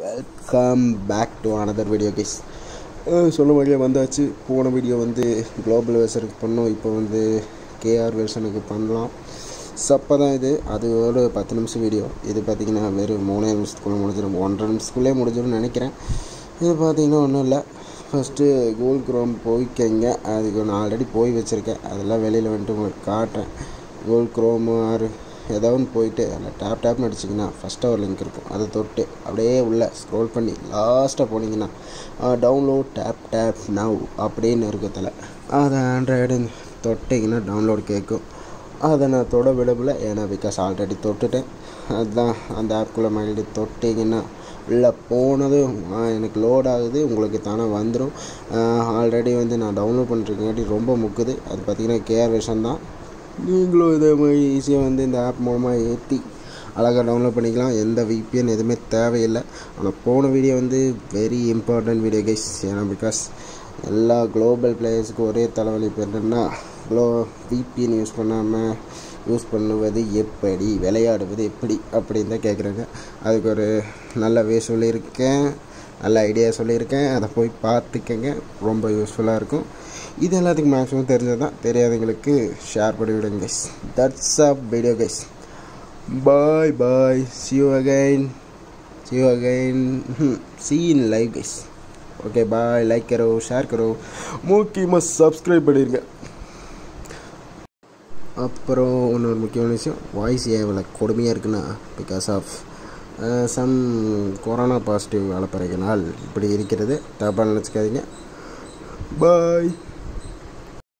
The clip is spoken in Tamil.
welcome back to another video guys சொன்ன மாதிரியே வந்தாச்சு போன வீடியோ வந்து குளோபல் வெர்ஷனுக்கு பண்ணோம் இப்போ வந்து கேஆர் வெர்ஷனுக்கு பண்ணலாம் சப்போ தான் இது அது ஒரு பத்து நிமிஷம் வீடியோ இது பார்த்திங்கன்னா வெறும் மூணே நிமிஷத்துக்குள்ளே முடிஞ்சிடும் ஒன்றரை நிமிஷத்துக்குள்ளே முடிஞ்சிடும்னு நினைக்கிறேன் இது பார்த்திங்கன்னா ஒன்றும் இல்லை ஃபஸ்ட்டு கூகுள் குரோம் போய்க்கங்க அதுக்கு நான் ஆல்ரெடி போய் வச்சுருக்கேன் அதெல்லாம் வெளியில் வந்துட்டு உங்களுக்கு காட்டுறேன் கூகுள் குரோம் ஆறு ஏதோ ஒன்று போயிட்டு அதில் டேப் டேப்னு அடிச்சிங்கன்னா ஃபஸ்ட்டாக ஒரு லிங்க் இருக்கும் அதை தொட்டு அப்படியே உள்ளே ஸ்க்ரோல் பண்ணி லாஸ்ட்டாக போனீங்கன்னா டவுன்லோட் டேப் டேப் நவ் அப்படின்னு இருக்கத்தில் அதை ஆண்ட்ராய்டு தொட்டிங்கன்னா டவுன்லோட் கேட்கும் அதை நான் தொட விடவில்லை ஏன்னா பிகாஸ் ஆல்ரெடி தொட்டுட்டேன் அதுதான் அந்த ஆப்குள்ளே மறுபடியும் தொட்டிங்கன்னா உள்ளே போனதும் எனக்கு லோட் ஆகுது உங்களுக்கு தானே வந்துடும் ஆல்ரெடி வந்து நான் டவுன்லோட் பண்ணிருக்கங்காட்டி ரொம்ப முக்குது அது பார்த்திங்கன்னா கேஆர் வெர்ஷன் தான் நீங்களும் இதே மாதிரி ஈஸியாக வந்து இந்த ஆப் மூலமாக ஏற்றி அழகாக டவுன்லோட் பண்ணிக்கலாம் எந்த விபிஎன் எதுவுமே தேவையில்லை ஆனால் போன வீடியோ வந்து வெரி இம்பார்ட்டன்ட் வீடியோ கைஸ் ஏன்னா பிகாஸ் எல்லா குளோபல் பிளேயர்ஸுக்கு ஒரே தலைவலி இப்போ என்னென்னா க்ளோ விபிஎன் யூஸ் பண்ணாமல் யூஸ் பண்ணுவது எப்படி விளையாடுவது எப்படி அப்படின்னு தான் கேட்குறாங்க அதுக்கு ஒரு நல்ல வே சொல்லியிருக்கேன் நல்ல ஐடியா சொல்லியிருக்கேன் அதை போய் பார்த்துக்கங்க ரொம்ப யூஸ்ஃபுல்லாக இருக்கும் இது எல்லாத்துக்கும் மேக்ஸிமம் தெரிஞ்சது தான் தெரியாதவங்களுக்கு ஷேர் பண்ணி விடுங்க guys that's up video guys bye bye see you again see you again see in live guys okay bye like கரோ ஷேர் கரோ முக்கியமாக சப்ஸ்கிரைப் பண்ணிடுங்க அப்புறம் இன்னொரு முக்கியமான விஷயம் வாய்ஸ் ஏன் இவ்வளோ கொடுமையாக இருக்குன்னா because of some corona positive வளப்பறைகளால் இப்படி இருக்கிறது தப்பாக நினச்சிக்காதீங்க பாய்